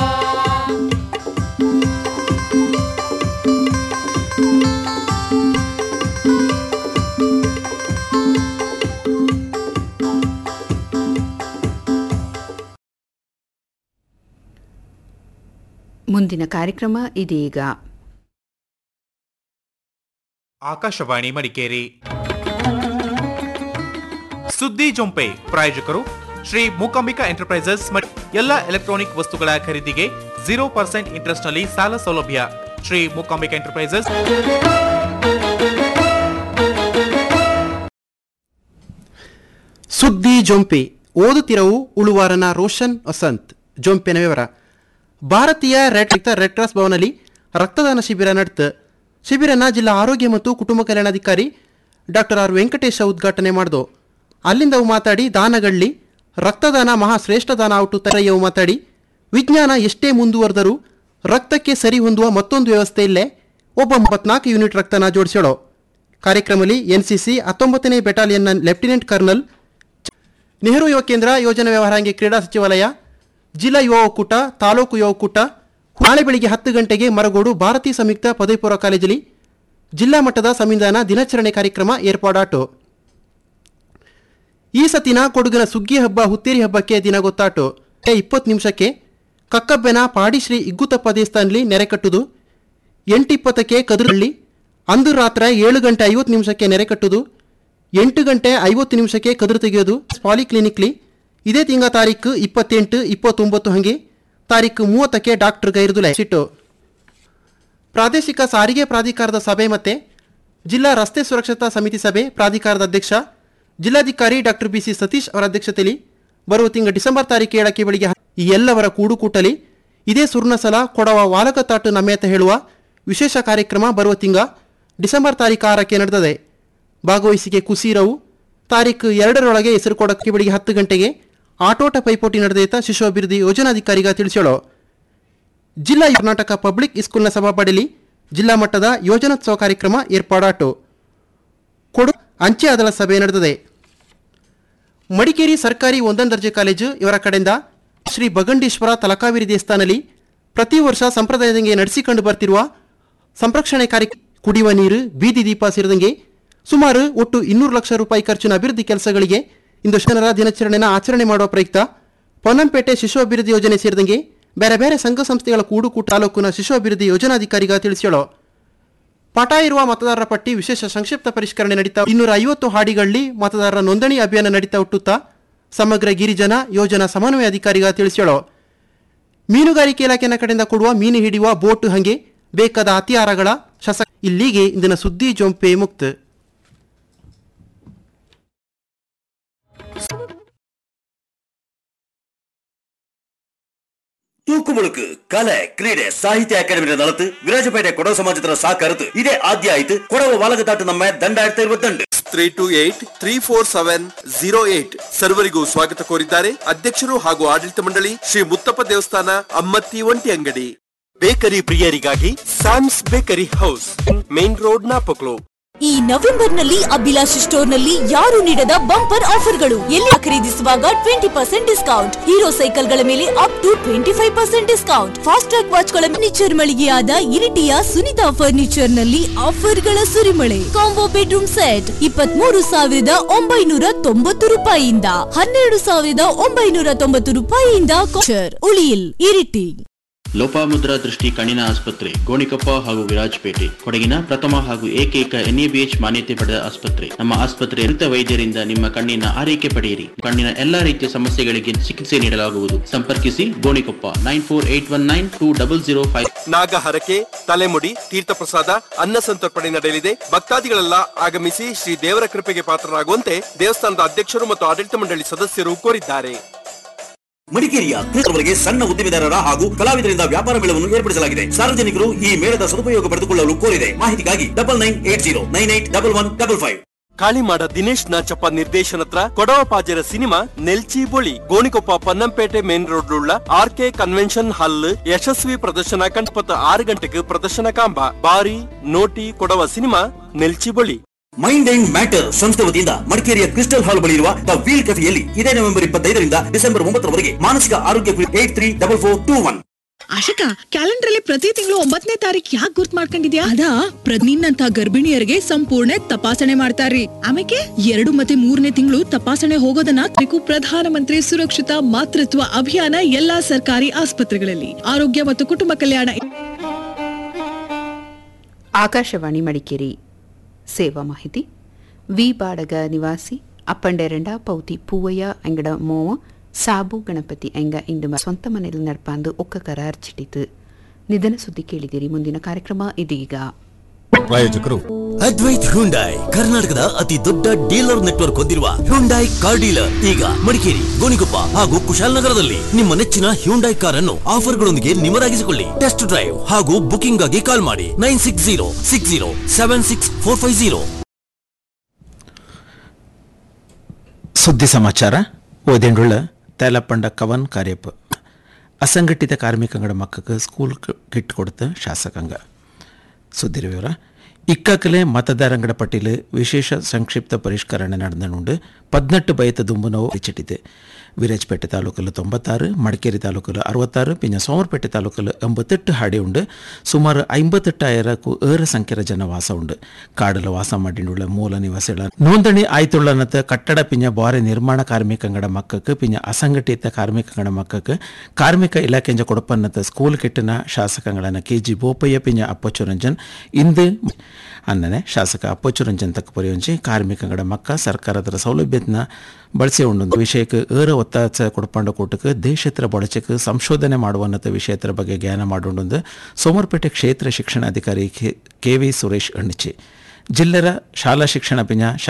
[SPEAKER 5] ಮುಂದಿನ ಕಾರ್ಯಕ್ರಮ ಇದೀಗ
[SPEAKER 12] ಆಕಾಶವಾಣಿ ಮಡಿಕೇರಿ ಸುದ್ದಿ ಜೊಂಪೆ ಪ್ರಾಯೋಜಕರು ಶ್ರೀ ಮೂಕಾಂಬಿಕಾ ಎಂಟರ್ಪ್ರೈಸಸ್ ಮತ್ತು ಎಲ್ಲ ಎಲೆಕ್ಟ್ರಾನಿಕ್ ವಸ್ತುಗಳ ಖರೀದಿಗೆ ಜೀರೋ ಪರ್ಸೆಂಟ್ ಇಂಟ್ರೆಸ್ಟ್ ನಲ್ಲಿ ಸಾಲ ಸೌಲಭ್ಯ ಶ್ರೀ ಮೂಕಾಂಬಿಕಾ ಎಂಟರ್ಪ್ರೈಸಸ್
[SPEAKER 13] ಸುದ್ದಿ ಜೊಂಪೆ ಓದುತ್ತಿರವು ಉಳುವಾರನ ರೋಷನ್ ವಸಂತ್ ಜೊಂಪೆನ ವಿವರ ಭಾರತೀಯ ರೆಡ್ ರೆಡ್ ಕ್ರಾಸ್ ಭವನಲ್ಲಿ ರಕ್ತದಾನ ಶಿಬಿರ ನಡೆತ ಶಿಬಿರನ ಜಿಲ್ಲಾ ಆರೋಗ್ಯ ಮತ್ತು ಕುಟುಂಬ ಕಲ್ಯಾಣಾಧಿಕಾರಿ ಡಾಕ್ಟರ್ ಆರ್ ವೆಂಕಟೇಶ ಉದ್ಘಾಟನೆ ಮಾಡ್ದು ಅಲ್ಲಿಂದ ಅವು ಮಾತಾಡಿ ದಾನಗಳ್ಳಿ ರಕ್ತದಾನ ಮಹಾ ಶ್ರೇಷ್ಠ ದಾನ ಔಟು ತರಯ್ಯವು ಮಾತಾಡಿ ವಿಜ್ಞಾನ ಎಷ್ಟೇ ಮುಂದುವರೆದರೂ ರಕ್ತಕ್ಕೆ ಸರಿ ಹೊಂದುವ ಮತ್ತೊಂದು ವ್ಯವಸ್ಥೆ ಇಲ್ಲೇ ಒಬ್ಬ ಮೂವತ್ನಾಲ್ಕು ಯೂನಿಟ್ ರಕ್ತನ ಜೋಡಿಸೋಳು ಕಾರ್ಯಕ್ರಮದಲ್ಲಿ ಎನ್ಸಿಸಿ ಹತ್ತೊಂಬತ್ತನೇ ಬೆಟಾಲಿಯನ್ನ ಲೆಫ್ಟಿನೆಂಟ್ ಕರ್ನಲ್ ನೆಹರು ಯುವ ಕೇಂದ್ರ ಯೋಜನಾ ವ್ಯವಹಾರಾಂಗಿ ಕ್ರೀಡಾ ಸಚಿವಾಲಯ ಜಿಲ್ಲಾ ಯುವ ಒಕ್ಕೂಟ ತಾಲೂಕು ಯುವ ಒಕ್ಕೂಟ ನಾಳೆ ಬೆಳಿಗ್ಗೆ ಹತ್ತು ಗಂಟೆಗೆ ಮರಗೋಡು ಭಾರತೀಯ ಸಂಯುಕ್ತ ಪದವಿ ಪೂರ್ವ ಕಾಲೇಜಲ್ಲಿ ಜಿಲ್ಲಾ ಮಟ್ಟದ ಸಂವಿಧಾನ ದಿನಾಚರಣೆ ಕಾರ್ಯಕ್ರಮ ಏರ್ಪಾಡಾಟು ಈ ಸತಿನ ಕೊಡಗಿನ ಸುಗ್ಗಿ ಹಬ್ಬ ಹುತ್ತೇರಿ ಹಬ್ಬಕ್ಕೆ ದಿನ ಗೊತ್ತಾಟು ಇಪ್ಪತ್ತು ನಿಮಿಷಕ್ಕೆ ಕಕ್ಕಬ್ಬೆನ ಪಾಡಿಶ್ರೀ ಇಗ್ಗುತಪ್ಪ ದೇವಸ್ಥಾನದಲ್ಲಿ ನೆರೆ ಕಟ್ಟುದು ಎಂಟು ಇಪ್ಪತ್ತಕ್ಕೆ ಕದುರಳ್ಳಿ ಅಂದು ರಾತ್ರಿ ಏಳು ಗಂಟೆ ಐವತ್ತು ನಿಮಿಷಕ್ಕೆ ನೆರೆ ಕಟ್ಟುದು ಎಂಟು ಗಂಟೆ ಐವತ್ತು ನಿಮಿಷಕ್ಕೆ ಕದುರು ತೆಗೆಯೋದು ಪಾಲಿಕ್ಲಿನಿಕ್ಲಿ ಇದೇ ತಿಂಗಳ ತಾರೀಕು ಇಪ್ಪತ್ತೆಂಟು ಇಪ್ಪತ್ತೊಂಬತ್ತು ಹಂಗೆ ತಾರೀಕು ಮೂವತ್ತಕ್ಕೆ ಡಾಕ್ಟರ್ ಗೈರ್ದು ಸಿಟ್ಟು ಪ್ರಾದೇಶಿಕ ಸಾರಿಗೆ ಪ್ರಾಧಿಕಾರದ ಸಭೆ ಮತ್ತೆ ಜಿಲ್ಲಾ ರಸ್ತೆ ಸುರಕ್ಷತಾ ಸಮಿತಿ ಸಭೆ ಪ್ರಾಧಿಕಾರದ ಅಧ್ಯಕ್ಷ ಜಿಲ್ಲಾಧಿಕಾರಿ ಡಾಕ್ಟರ್ ಬಿ ಸಿ ಸತೀಶ್ ಅವರ ಅಧ್ಯಕ್ಷತೆಯಲ್ಲಿ ಬರುವ ತಿಂಗಳ ಡಿಸೆಂಬರ್ ತಾರೀಕು ಏಳಕ್ಕೆ ಬೆಳಿಗ್ಗೆ ಹ- ಈ ಎಲ್ಲವರ ಕೂಡುಕೂಟಲಿ ಇದೇ ಸುರ್ಣಸಲ ಕೊಡವ ವಾಲಕತಾಟು ನಮ್ಮೇತ ಹೇಳುವ ವಿಶೇಷ ಕಾರ್ಯಕ್ರಮ ಬರುವ ತಿಂಗ ಡಿಸೆಂಬರ್ ತಾರೀಕು ಆರಕ್ಕೆ ನಡೆದದೆ ಭಾಗವಹಿಸಿಕೆ ಕುಸೀರವು ತಾರೀಕು ಎರಡರೊಳಗೆ ಹೆಸರು ಕೊಡಕ್ಕೆ ಬೆಳಿಗ್ಗೆ ಹತ್ತು ಗಂಟೆಗೆ ಆಟೋಟ ಪೈಪೋಟಿ ನಡೆದೈತ ಶಿಶು ಅಭಿವೃದ್ಧಿ ಯೋಜನಾಧಿಕಾರಿಗ ತಿಳಿಸೋಳು ಜಿಲ್ಲಾ ಕರ್ನಾಟಕ ಪಬ್ಲಿಕ್ ಸ್ಕೂಲ್ನ ಸಭಾಪಡಿಲಿ ಜಿಲ್ಲಾ ಮಟ್ಟದ ಯೋಜನೋತ್ಸವ ಕಾರ್ಯಕ್ರಮ ಏರ್ಪಾಡಾಟು ಕೊಡು ಅಂಚೆ ಅದಾಲತ್ ಸಭೆ ನಡೆದಿದೆ ಮಡಿಕೇರಿ ಸರ್ಕಾರಿ ಒಂದನೇ ದರ್ಜೆ ಕಾಲೇಜು ಇವರ ಕಡೆಯಿಂದ ಶ್ರೀ ಬಗಂಡೇಶ್ವರ ತಲಕಾವೇರಿ ದೇವಸ್ಥಾನದಲ್ಲಿ ಪ್ರತಿ ವರ್ಷ ಸಂಪ್ರದಾಯದಂಗೆ ನಡೆಸಿಕೊಂಡು ಬರ್ತಿರುವ ಸಂರಕ್ಷಣೆ ಕಾರ್ಯ ಕುಡಿಯುವ ನೀರು ಬೀದಿ ದೀಪ ಸೇರಿದಂಗೆ ಸುಮಾರು ಒಟ್ಟು ಇನ್ನೂರು ಲಕ್ಷ ರೂಪಾಯಿ ಖರ್ಚಿನ ಅಭಿವೃದ್ಧಿ ಕೆಲಸಗಳಿಗೆ ಇಂದು ಜನರ ದಿನಾಚರಣೆನ ಆಚರಣೆ ಮಾಡುವ ಪ್ರಯುಕ್ತ ಪೊನ್ನಂಪೇಟೆ ಶಿಶು ಅಭಿವೃದ್ಧಿ ಯೋಜನೆ ಸೇರಿದಂಗೆ ಬೇರೆ ಬೇರೆ ಸಂಘ ಸಂಸ್ಥೆಗಳ ಕೂಡುಕೂಟ ತಾಲೂಕಿನ ಶಿಶು ಅಭಿವೃದ್ಧಿ ಯೋಜನಾಧಿಕಾರಿಗ ತಿಳಿಸ್ಯಾಳೋ ಪಟ ಇರುವ ಮತದಾರರ ಪಟ್ಟಿ ವಿಶೇಷ ಸಂಕ್ಷಿಪ್ತ ಪರಿಷ್ಕರಣೆ ನಡೀತಾ ಇನ್ನೂರ ಐವತ್ತು ಹಾಡಿಗಳಲ್ಲಿ ಮತದಾರರ ನೋಂದಣಿ ಅಭಿಯಾನ ನಡೀತಾ ಹುಟ್ಟುತ್ತಾ ಸಮಗ್ರ ಗಿರಿಜನ ಯೋಜನಾ ಸಮನ್ವಯ ಅಧಿಕಾರಿಗ ತಿಳಿಸ್ಯಾಳೋ ಮೀನುಗಾರಿಕೆ ಇಲಾಖೆನ ಕಡೆಯಿಂದ ಕೊಡುವ ಮೀನು ಹಿಡಿಯುವ ಬೋಟ್ ಹಂಗೆ ಬೇಕಾದ ಹತಿಯಾರಗಳ ಶಸ ಇಲ್ಲಿಗೆ ಇಂದಿನ ಸುದ್ದಿ ಜೊಂಪೆ ಮುಕ್ತ
[SPEAKER 14] தூக்குமுழுக்கு கலை கிரீடை சாகித்ய அகாடமி நடத்து விராஜபேட்டை கொடவ சமாஜத்தின சாக்கருத்து இதே ಆದ್ಯ ಆಯ್ತು ಕೊಡವ ವಾಲಗದಾಟು ನಮ್ಮ ದಂಡಾಯಿರത്തി ಇರುವತ್ತಂಡು
[SPEAKER 15] three two eight three four seven zero eight ಸರ್ವರಿಗೂ ಸ್ವಾಗತ ಕೋರಿದ್ದಾರೆ ಅಧ್ಯಕ್ಷರು ಹಾಗೂ ಆಡಳಿತ ಮಂಡಳಿ ಶ್ರೀ ಮುತ್ತಪ್ಪ ದೇವಸ್ಥಾನ ಅಮ್ಮತ್ತಿ ಒಂಟಿ ಅಂಗಡಿ ಬೇಕರಿ ಪ್ರಿಯರಿಗಾಗಿ Sam's bakery house main road ನಾಪಕ್ಲು
[SPEAKER 16] ಈ ನವೆಂಬರ್ ನಲ್ಲಿ ಅಭಿಲಾಷ್ ಸ್ಟೋರ್ ನಲ್ಲಿ ಯಾರು ನೀಡದ ಬಂಪರ್ ಆಫರ್ಗಳು ಎಲ್ಲ ಖರೀದಿಸುವಾಗ twenty percent discount Hero cycle ಗಳ ಮೇಲೆ up to twenty five percent discount Fastrack watch ಗಳ ಫರ್ನಿಚರ್ ಮಳಿಗೆಯಾದ ಇರಿಟಿಯ ಸುನಿತಾ ಫರ್ನಿಚರ್ ನಲ್ಲಿ ಆಫರ್ ಗಳ ಸುರಿಮಳೆ ಕಾಂಬೋ ಬೆಡ್ರೂಮ್ ಸೆಟ್ ಇಪ್ಪತ್ತ್ ಮೂರು ಸಾವಿರದ ಒಂಬೈನೂರ ತೊಂಬತ್ತು ರೂಪಾಯಿಯಿಂದ ಹನ್ನೆರಡು ಸಾವಿರದ ಒಂಬೈನೂರ ತೊಂಬತ್ತು ರೂಪಾಯಿಯಿಂದ ಕೋಚರ್ ಉಳಿಯಿಲ್ ಇರಿಟಿ
[SPEAKER 17] ಲೋಪಾಮುದ್ರಾ ದೃಷ್ಟಿ ಕಣ್ಣಿನ ಆಸ್ಪತ್ರೆ ಗೋಣಿಕೊಪ್ಪ ಹಾಗೂ ವಿರಾಜಪೇಟೆ ಕೊಡಗಿನ ಪ್ರಥಮ ಹಾಗೂ ಏಕೈಕ ಎನ್ಎಬಿಎಚ್ ಮಾನ್ಯತೆ ಪಡೆದ ಆಸ್ಪತ್ರೆ ನಮ್ಮ ಆಸ್ಪತ್ರೆ ನುರಿತ ವೈದ್ಯರಿಂದ ನಿಮ್ಮ ಕಣ್ಣಿನ ಆರೈಕೆ ಪಡೆಯಿರಿ ಕಣ್ಣಿನ ಎಲ್ಲಾ ರೀತಿಯ ಸಮಸ್ಯೆಗಳಿಗೆ ಚಿಕಿತ್ಸೆ ನೀಡಲಾಗುವುದು ಸಂಪರ್ಕಿಸಿ Gonikoppa nine four eight one nine two double zero five
[SPEAKER 15] ನಾಗಹರಕೆ ತಲೆಮುಡಿ ತೀರ್ಥ ಪ್ರಸಾದ ಅನ್ನ ಸಂತರ್ಪಣೆ ನಡೆಯಲಿದೆ ಭಕ್ತಾದಿಗಳೆಲ್ಲ ಆಗಮಿಸಿ ಶ್ರೀ ದೇವರ ಕೃಪೆಗೆ ಪಾತ್ರರಾಗುವಂತೆ ದೇವಸ್ಥಾನದ ಅಧ್ಯಕ್ಷರು ಮತ್ತು ಆಡಳಿತ ಮಂಡಳಿ ಸದಸ್ಯರು ಕೋರಿದ್ದಾರೆ
[SPEAKER 14] ಮಡಿಕೇರಿಯ ಕೃಷಿಕರಿಗೆ ಸಣ್ಣ ಉದ್ದಿಮೆದಾರರ ಹಾಗೂ ಕಲಾವಿದರಿಂದ ವ್ಯಾಪಾರ ಮೇಳವನ್ನು ಏರ್ಪಡಿಸಲಾಗಿದೆ ಸಾರ್ವಜನಿಕರು ಈ ಮೇಳದ ಸದುಪಯೋಗ ಪಡೆದುಕೊಳ್ಳಲು ಕೋರಿದೆ ಮಾಹಿತಿಗಾಗಿ double nine eight zero nine eight double one double five
[SPEAKER 15] Kalimada Dinesh Nachappa ನಿರ್ದೇಶನತ್ರ ಕೊಡವ ಪಾಜರ cinema Nelchi Boli Gonikoppa Ponnampet main road ಉಳ್ಳ ಆರ್ ಕೆ ಕನ್ವೆನ್ಷನ್ ಹಾಲ್ ಯಶಸ್ವಿ ಪ್ರದರ್ಶನ ಕಂಠಪತ್ತ ಆರು ಗಂಟೆಗೆ ಪ್ರದರ್ಶನ ಕಾಂಬ ಬಾರಿ ನೋಟಿ Kodava cinema Nelchi Boli
[SPEAKER 14] mind and matter ಸಂಸ್ಥೆ ವತಿಯಿಂದ ಮಡಿಕೇರಿಯ ಕ್ರಿಸ್ಟಲ್ ಹಾಲ್ ಬಳಿ ಇರುವ ದ ವೀಲ್ ಕೆಫೆಯಲ್ಲಿ ಇದೇ ನವೆಂಬರ್ ಇಪ್ಪತ್ತೈದರಿಂದ ಡಿಸೆಂಬರ್ ಒಂಬತ್ತರವರೆಗೆ ಮಾನಸಿಕ ಆರೋಗ್ಯ eight three double four two one
[SPEAKER 18] Ashika calendar ಅಲ್ಲಿ ಪ್ರತಿ ತಿಂಗಳು ಒಂಬತ್ತನೇ ತಾರೀಕು ಯಾಕೆ ಗುರ್ತ್ ಮಾಡ್ಕೊಂಡಿದ್ಯಾ ಅದ ನಿನ್ನಂತ ಗರ್ಭಿಣಿಯರಿಗೆ ಸಂಪೂರ್ಣ ತಪಾಸಣೆ ಮಾಡ್ತಾರ್ರಿ ಆಮೇಲೆ ಎರಡು ಮತ್ತೆ ಮೂರನೇ ತಿಂಗಳು ತಪಾಸಣೆ ಹೋಗೋದನ್ನ ತ್ರಿಕು ಪ್ರಧಾನಮಂತ್ರಿ ಸುರಕ್ಷಿತ ಮಾತೃತ್ವ ಅಭಿಯಾನ ಎಲ್ಲಾ ಸರ್ಕಾರಿ ಆಸ್ಪತ್ರೆಗಳಲ್ಲಿ ಆರೋಗ್ಯ ಮತ್ತು ಕುಟುಂಬ ಕಲ್ಯಾಣ
[SPEAKER 5] ಆಕಾಶವಾಣಿ ಮಡಿಕೇರಿ ಸೇವಾ ಮಾಹಿತಿ ವಿ ಬಾಡಗ ನಿವಾಸಿ ಅಪ್ಪಂಡೆರಂಡ ಪೌತಿ ಪೂವಯ್ಯ ಅಂಗಡ ಮೋವ ಸಾಬು ಗಣಪತಿ ಎಂಗ ಇಂದು ಮ- ಸ್ವಂತ ಮನೆಯಲ್ಲಿ ನಡ್ಪಾಂದು ಒಕ್ಕಕರ ಅರ್ಚಿಟ್ಟಿತು ನಿಧನ ಸುದ್ದಿ ಕೇಳಿದಿರಿ ಮುಂದಿನ ಕಾರ್ಯಕ್ರಮ ಇದೀಗ
[SPEAKER 19] ಪ್ರಾಯೋಜಕರು ಅದ್ವೈತ್ ಹ್ಯುಂಡಾಯ್ ಕರ್ನಾಟಕದ ಅತಿ ದೊಡ್ಡ ಡೀಲರ್ ನೆಟ್ವರ್ಕ್ ಹೊಂದಿರುವ ಹ್ಯುಂಡಾಯ್ ಕಾರ್ ಡೀಲರ್ ಈಗ ಮಡಿಕೇರಿ ಗೋಣಿಕೊಪ್ಪ ಹಾಗೂ ಕುಶಾಲನಗರದಲ್ಲಿ ನಿಮ್ಮ ನೆಚ್ಚಿನ ಹ್ಯುಂಡಾಯ್ ಕಾರ್ ಅನ್ನು ಆಫರ್ಗಳೊಂದಿಗೆ ನಿಮರಾಗಿಸಿಕೊಳ್ಳಿ ಟೆಸ್ಟ್ ಡ್ರೈವ್ ಹಾಗೂ ಬುಕಿಂಗ್ ಆಗಿ ಕಾಲ್ ಮಾಡಿ nine six zero six zero seven six four five zero
[SPEAKER 20] ಸುದ್ದಿ ಸಮಾಚಾರ ಓದೆಂಡುಳ್ಳ ತೇಲಪಂಡ ಕವನ್ ಕಾರ್ಯಪ್ಪ ಅಸಂಘಟಿತ ಕಾರ್ಮಿಕಂಗಡ ಮಕ್ಕಕ್ಕೆ ಸ್ಕೂಲ್ ಕ- ಕಿಟ್ ಕೊಡುತ್ತ ಶಾಸಕಾಂಗ ಸುದ್ದಿ ವಿವರ ಇಕ್ಕಾಕಲೆ ಮತದಾರಂಗಡ ಪಟ್ಟಿಲು ವಿಶೇಷ ಸಂಕ್ಷಿಪ್ತ ಪರಿಷ್ಕರಣೆ ನಡೆದನುಂಡು ಪದ್ನೆಟ್ಟು ಬಯತ ದುಂಬುನವು ಹೆಚ್ಚಿಟ್ಟಿದೆ ವಿರಾಜಪೇಟೆ ತಾಲೂಕಲ್ಲಿ ತೊಂಬತ್ತಾರು ಮಡಿಕೇರಿ ತಾಲೂಕಲ್ಲಿ ಅರವತ್ತಾರು ಪಿಂಜ ಸೋಮರ್ಪೇಟೆ ತಾಲೂಕಲ್ಲಿ ಎಂಬತ್ತೆಟ್ಟು ಹಾಡಿ ಉಂಡು ಸುಮಾರು ಐಂಬತ್ತೆಟ್ಟಾಯಿರಕ್ಕೂ ಏರ ಸಂಖ್ಯೆರ ಜನ ವಾಸ ಉಂಡು ಕಾಡಲ ವಾಸ ಮಾಡಿಂಡುಳ್ಳ ಮೂಲ ನಿವಾಸಿಗಳ ನೋಂದಣಿ ಆಯ್ತುಳ್ಳನತ ಕಟ್ಟಡ ಪಿಂಜ ಬಾರೆ ನಿರ್ಮಾಣ ಕಾರ್ಮಿಕಂಗಡ ಮಕ್ಕಕ್ಕೆ ಪಿಂಜ ಅಸಂಘಟಿತ ಕಾರ್ಮಿಕಂಗಡ ಮಕ್ಕಕ್ಕೆ ಕಾರ್ಮಿಕ ಇಲಾಖೆಂಜ ಕೊಡಪನ್ನತ ಸ್ಕೂಲ್ ಕಿಟ್ಟಿನ ಶಾಸಕಗಳನ್ನ ಕೆ ಜಿ ಬೋಪಯ್ಯ ಪಿಂಜ ಅಪ್ಪಚ್ಚುರಂಜನ್ ಇಂದು ಅನ್ನನೆ ಶಾಸಕ ಅಪ್ಪಚ್ಚುರಂಜನ್ ತಕ್ಕ ಪರಿಯೊಂಚಿ ಕಾರ್ಮಿಕಂಗಡ ಮಕ್ಕ ಸರ್ಕಾರದ ಸೌಲಭ್ಯತನ ಬಳಸಿ ಉಂಡು ವಿಷಯಕ್ಕೆ ಏರ ಒತ್ತಾಸ ಕೊಡಪಂಡ ಕೂಟಕ್ಕೆ ದೇಶತ್ರ ಬಳಚಕ್ಕೆ ಸಂಶೋಧನೆ ಮಾಡುವನ್ನತ ವಿಷಯತ್ರ ಬಗ್ಗೆ ಜ್ಞಾನ ಮಾಡುಂಡು ಸೋಮರ್ಪೇಟೆ ಕ್ಷೇತ್ರ ಶಿಕ್ಷಣಾಧಿಕಾರಿ ಕೆ ವಿ ಸುರೇಶ್ ಅಣ್ಣಿಚಿ ಜಿಲ್ಲೆರ ಶಾಲಾ ಶಿಕ್ಷಣ ಪಿಂಜ